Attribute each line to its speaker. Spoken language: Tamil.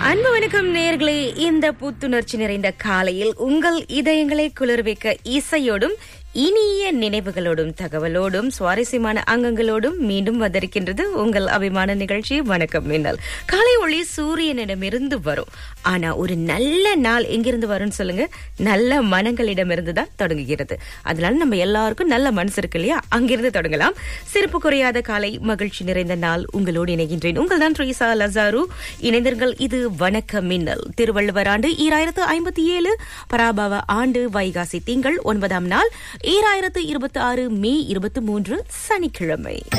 Speaker 1: அன்பு வணக்கம் நேர்களே இந்த புத்துணர்ச்சி நிறைந்த காலையில் உங்கள் இதயங்களை குளிர்விக்க இசையோடும் இனிய நினைவுகளோடும் தகவலோடும் சுவாரஸ்யமான அங்கங்களோடும் மீண்டும் வந்திருக்கின்றது உங்கள் அபிமான நிகழ்ச்சி வணக்கம் மின்னல் காலை ஒளி சூரியனிடமிருந்து வரும் ஆனா ஒரு நல்ல நாள் எங்கிருந்து வரும்னு சொல்லுங்க நல்ல மனங்களிடமிருந்து தான் தொடங்குகிறது அதனால நம்ம எல்லாருக்கும் நல்ல மனசு இருக்கு இல்லையா அங்கிருந்து தொடங்கலாம் சிறப்பு குறையாத காலை மகிழ்ச்சி நிறைந்த நாள் உங்களோடு இணைகின்றேன் உங்கள் தான் ட்ரீசா லசாரு இணைந்தீர்கள் இது வணக்கம் மின்னல் திருவள்ளுவர் ஆண்டு ஈராயிரத்து ஐம்பத்தி ஏழு பராபவ ஆண்டு வைகாசி திங்கள் ஒன்பதாம் நாள் ஈராயிரத்து இருபத்தி ஆறு மே இருபத்தி மூன்று சனிக்கிழமை